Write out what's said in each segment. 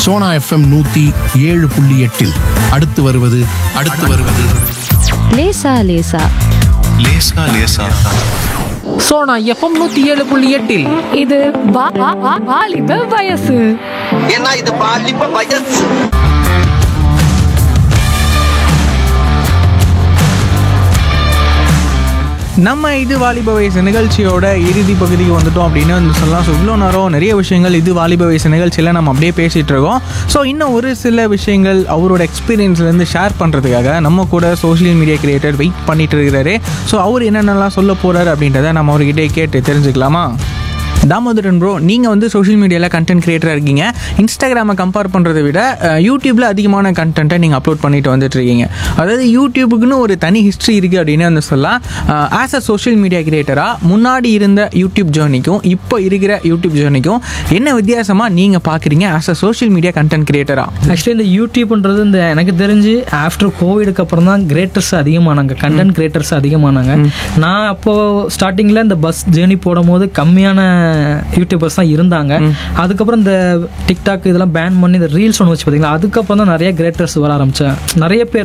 Sona FM நூத்தி ஏழு புள்ளி எட்டில் அடுத்து வருவது அடுத்து வருவது லேசா லேசா லேசா லேசா சோனா எஃப்எம் நூத்தி ஏழு புள்ளி எட்டில் இது வா- வா- வா- வாலிப வயசு ஏன்னா இது பாலிப்ப வயசு நம்ம இது வாலிப வயசு நிகழ்ச்சியோட இறுதி பகுதிக்கு வந்துட்டோம் அப்படின்னு வந்து சொல்லலாம் ஸோ இவ்வளோ நேரம் நிறைய விஷயங்கள் இது வாலிப வயசு நிகழ்ச்சியில் நம்ம அப்படியே பேசிகிட்டு இருக்கோம் ஸோ இன்னும் ஒரு சில விஷயங்கள் அவரோட எக்ஸ்பீரியன்ஸ்லேருந்து ஷேர் பண்ணுறதுக்காக நம்ம கூட சோஷியல் மீடியா கிரியேட்டர் வெயிட் பண்ணிட்டு இருக்கிறாரு ஸோ அவர் என்னென்னலாம் சொல்ல போகிறாரு அப்படின்றத நம்ம அவர்கிட்டே கேட்டு தெரிஞ்சுக்கலாமா தாமோதரன் ப்ரோ நீங்கள் வந்து சோஷியல் மீடியாவில் கண்டென்ட் கிரியேட்டராக இருக்கீங்க இன்ஸ்டாகிராமை கம்பேர் பண்ணுறதை விட யூடியூப்பில் அதிகமான கண்டென்ட்டை நீங்கள் அப்லோட் பண்ணிட்டு வந்துட்டு இருக்கீங்க அதாவது யூடியூபுக்குன்னு ஒரு தனி ஹிஸ்ட்ரி இருக்குது அப்படின்னு வந்து சொல்லலாம் ஆஸ் அ சோஷியல் மீடியா கிரியேட்டராக முன்னாடி இருந்த யூடியூப் ஜேர்னிக்கும் இப்போ இருக்கிற யூடியூப் ஜேர்னிக்கும் என்ன வித்தியாசமாக நீங்கள் பார்க்குறீங்க as a social media content கிரியேட்டராக ஆக்சுவலி இந்த யூடியூப்ன்றது இந்த எனக்கு தெரிஞ்சு ஆஃப்டர் கோவிடுக்கு அப்புறம் தான் கிரேட்டர்ஸ் அதிகமானாங்க கண்டென்ட் கிரியேட்டர்ஸ் அதிகமானாங்க நான் அப்போ ஸ்டார்டிங்கில் இந்த பஸ் ஜேர்னி போடும்போது கம்மியான யூடியூபர்ஸ் தான் இருந்தாங்க அதுக்கப்புறம் இந்த டிக்டாக் இதெல்லாம் பேன் பண்ணி இந்த ரீல்ஸ் ஒன்று வச்சு பார்த்தீங்களா அதுக்கப்புறம் தான் நிறைய கிரேட்டர்ஸ் வர ஆரம்பிச்சேன் நிறைய பேர்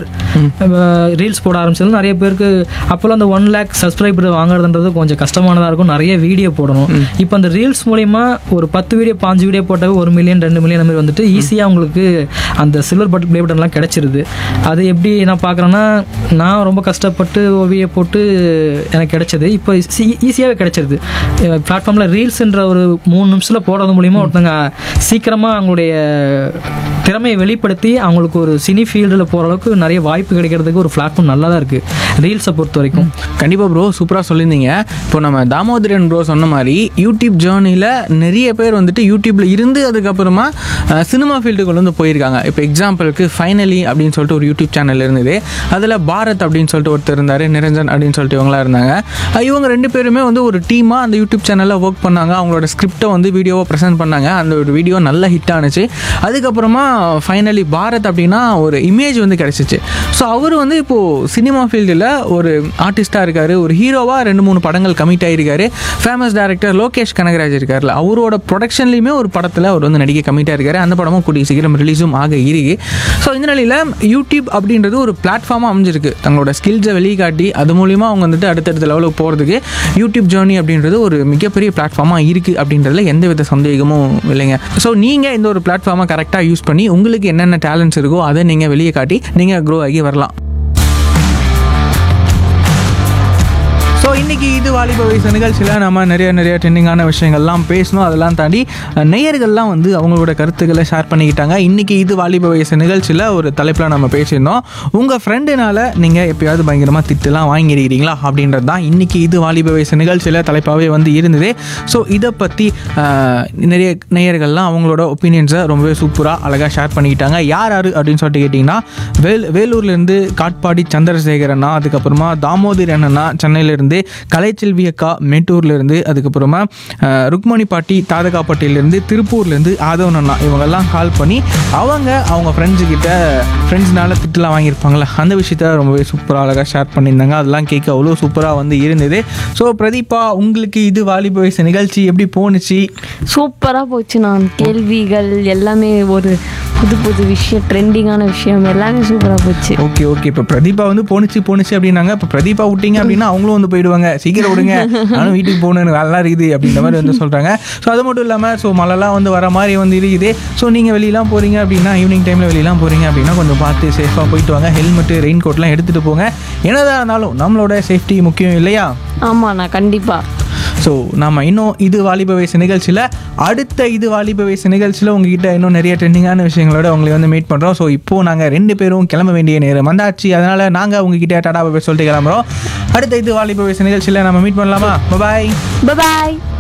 ரீல்ஸ் போட ஆரம்பிச்சது நிறைய பேருக்கு அப்போல்லாம் அந்த ஒன் லேக் சப்ஸ்கிரைபர் வாங்குறதுன்றது கொஞ்சம் கஷ்டமானதாக இருக்கும் நிறைய வீடியோ போடணும் இப்போ அந்த ரீல்ஸ் மூலிமா ஒரு பத்து வீடியோ பாஞ்சு வீடியோ போட்டாவே ஒரு மில்லியன் ரெண்டு மில்லியன் அந்த மாதிரி வந்துட்டு ஈஸியாக உங்களுக்கு அந்த சில்வர் பட் ப்ளே பட்டன்லாம் கிடச்சிருது அது எப்படி நான் பார்க்குறேன்னா நான் ரொம்ப கஷ்டப்பட்டு வீடியோ போட்டு எனக்கு கிடைச்சது இப்போ ஈஸியாகவே கிடைச்சிருது பிளாட்ஃபார்மில் ரீல்ஸ்ன்ற ஒரு மூணு நிமிஷத்தில் போடுறது மூலிமா ஒருத்தங்க சீக்கிரமாக அவங்களுடைய திறமையை வெளிப்படுத்தி அவங்களுக்கு ஒரு சினி ஃபீல்டில் போகிற அளவுக்கு நிறைய வாய்ப்பு கிடைக்கிறதுக்கு ஒரு பிளாட்ஃபார்ம் நல்லா தான் இருக்குது ரீல்ஸை பொறுத்த வரைக்கும் கண்டிப்பாக ப்ரோ சூப்பராக சொல்லியிருந்தீங்க இப்போ நம்ம தாமோதரன் ப்ரோ சொன்ன மாதிரி யூடியூப் ஜேர்னியில் நிறைய பேர் வந்துட்டு யூடியூப்பில் இருந்து அதுக்கப்புறமா சினிமா ஃபீல்டுக்குள்ள வந்து போயிருக்காங்க இப்போ எக்ஸாம்பிளுக்கு ஃபைனலி அப்படின்னு சொல்லிட்டு ஒரு யூடியூப் சேனல் இருந்தது அதில் பாரத் அப்படின்னு சொல்லிட்டு ஒருத்தர் இருந்தார் நிரஞ்சன் அப்படின்னு சொல்லிட்டு இவங்களாம் இருந்தாங்க அஹ் இவங்க ரெண்டு பேருமே வந்து ஒரு டீமாக அந்த யூடியூப் சேனலில் ஒர்க் பண்ணாங்க அவங்களோட ஸ்கிரிப்டை வந்து வீடியோவை ப்ரெசென்ட் பண்ணாங்க அந்த ஒரு வீடியோ நல்ல ஹிட் ஆனுச்சு அதுக்கப்புறமா ஃபைனலி பாரத் அப்படின்னா ஒரு இமேஜ் வந்து கிடச்சிச்சு ஸோ அவர் வந்து இப்போது சினிமா ஃபீல்டில் ஒரு ஆர்டிஸ்ட்டாக இருக்கார் ஒரு ஹீரோவாக ரெண்டு மூணு படங்கள் கமிட் ஆகிருக்காரு ஃபேமஸ் டேரக்டர் லோகேஷ் கனகராஜ் இருக்கார்ல அவரோட ப்ரொடக்ஷன்லையுமே ஒரு படத்தில் அவர் வந்து நடிக்க கமிட் ஆயிருக்காரு அந்த படமும் கூடிய சீக்கிரம் ரிலீஸும் ஆக இருக்கு ஸோ இந்த நிலையில் யூடியூப் அப்படின்றது ஒரு பிளாட்ஃபார்மாக அமைஞ்சிருக்கு தங்களோட ஸ்கில்ஸை வெளிக்காட்டி அது மூலிமா அவங்க வந்துட்டு அடுத்தடுத்த லெவலுக்கு போகிறதுக்கு யூடியூப் ஜேர்னி அப்படின்றது ஒரு மிகப்பெரிய பிளாட்ஃபார்மாக இருக்குது அப்படின்றதுல எந்தவித சந்தேகமும் இல்லைங்க ஸோ நீங்கள் இந்த ஒரு பிளாட்ஃபார்மை கரெக்டாக யூஸ் பண்ணி உங்களுக்கு என்னென்ன டேலண்ட்ஸ் இருக்கோ அதை நீங்கள் வெளியே காட்டி நீங்கள் க்ரோ ஆகி வரலாம் ஸோ இன்றைக்கி இது வாலிப வயசு நிகழ்ச்சியில் நம்ம நிறைய நிறைய ட்ரெண்டிங்கான விஷயங்கள்லாம் பேசணும் அதெல்லாம் தாண்டி அஹ், நேயர்கள்லாம் வந்து அவங்களோட கருத்துக்களை ஷேர் பண்ணிக்கிட்டாங்க இன்றைக்கி இது வாலிப வயசு நிகழ்ச்சியில் ஒரு தலைப்பில் நம்ம பேசியிருந்தோம் உங்கள் ஃப்ரெண்டுனால நீங்கள் எப்பயாவது பயங்கரமாக திட்டுலாம் வாங்கியிருக்கிறீங்களா அப்படின்றது தான் இன்றைக்கி இது வாலிப வயசு நிகழ்ச்சியில் தலைப்பாகவே வந்து இருந்தது ஸோ இதை பற்றி நிறைய நேயர்கள்லாம் அவங்களோட ஒப்பீனியன்ஸை ரொம்பவே சூப்பராக அழகாக ஷேர் பண்ணிக்கிட்டாங்க யார் யார் அப்படின்னு சொல்லிட்டு கேட்டிங்கன்னா வேல் வேலூர்லேருந்து காட்பாடி சந்திரசேகர் அண்ணா அதுக்கப்புறமா தாமோதர் அண்ணா சென்னையிலேருந்து கலைச்செல்வி அக்கா மேட்டூர்லேருந்து அதுக்கப்புறமா அஹ், ருக்மணி பாட்டி தாதகாப்பட்டியிலேருந்து திருப்பூர்லேருந்து ஆதவன் அண்ணா இவங்கெல்லாம் கால் பண்ணி அவங்க அவங்க ஃப்ரெண்ட்ஸு கிட்ட ஃப்ரெண்ட்ஸ்னால திட்டுலாம் வாங்கியிருப்பாங்களே அந்த விஷயத்த ரொம்பவே சூப்பராக அழகாக ஷேர் பண்ணியிருந்தாங்க அதெல்லாம் கேட்க அவ்வளோ சூப்பராக வந்து இருந்தது ஸோ பிரதீபா உங்களுக்கு இது வாலிப வயசு நிகழ்ச்சி எப்படி போணுச்சு சூப்பரா போச்சு நான் கேள்விகள் எல்லாமே ஒரு புது புது விஷயம் ட்ரெண்டிங்கான விஷயம் எல்லாமே சூப்பரா போச்சு ஓகே ஓகே இப்போ பிரதீபா வந்து போணுச்சு போணுச்சு அப்படின்னாங்க இப்போ பிரதீபா விட்டீங்க அப்படின்னா அவங்களும் வந்து போயிடுவாங்க சீக்கிரம் விடுங்க நானும் வீட்டுக்கு போகணும் நல்லா இருக்குது அப்படின்ற மாதிரி வந்து சொல்கிறாங்க ஸோ அது மட்டும் இல்லாமல் ஸோ மழைலாம் வந்து வர மாதிரி வந்து இருக்குது ஸோ நீங்கள் வெளியெல்லாம் போகிறீங்க அப்படின்னா ஈவினிங் டைமில் வெளியெல்லாம் போகிறீங்க அப்படின்னா கொஞ்சம் பார்த்து சேஃபாக போயிட்டு வாங்க ஹெல்மெட்டு ரெயின் கோட்லாம் எடுத்துகிட்டு போங்க என்னதான் இருந்தாலும் நம்மளோட சேஃப்டி முக்கியம் இல்லையா ஆமா நான் கண்டிப்பா ஸோ நம்ம இன்னும் இது வாலிப வயசு நிகழ்ச்சியில் அடுத்த இது வாலிப வயசு நிகழ்ச்சியில் உங்ககிட்ட இன்னும் நிறைய ட்ரெண்டிங்கான விஷயங்களோட உங்களை வந்து மீட் பண்ணுறோம் ஸோ இப்போது நாங்கள் ரெண்டு பேரும் கிளம்ப வேண்டிய நேரம் வந்தாச்சு அதனால் நாங்கள் உங்ககிட்ட டாடா பாய் சொல்லிட்டு கிளம்புறோம் அடுத்த இது வாலிப வயசு நிகழ்ச்சியில் நம்ம மீட் பண்ணலாமா பாய் பாய்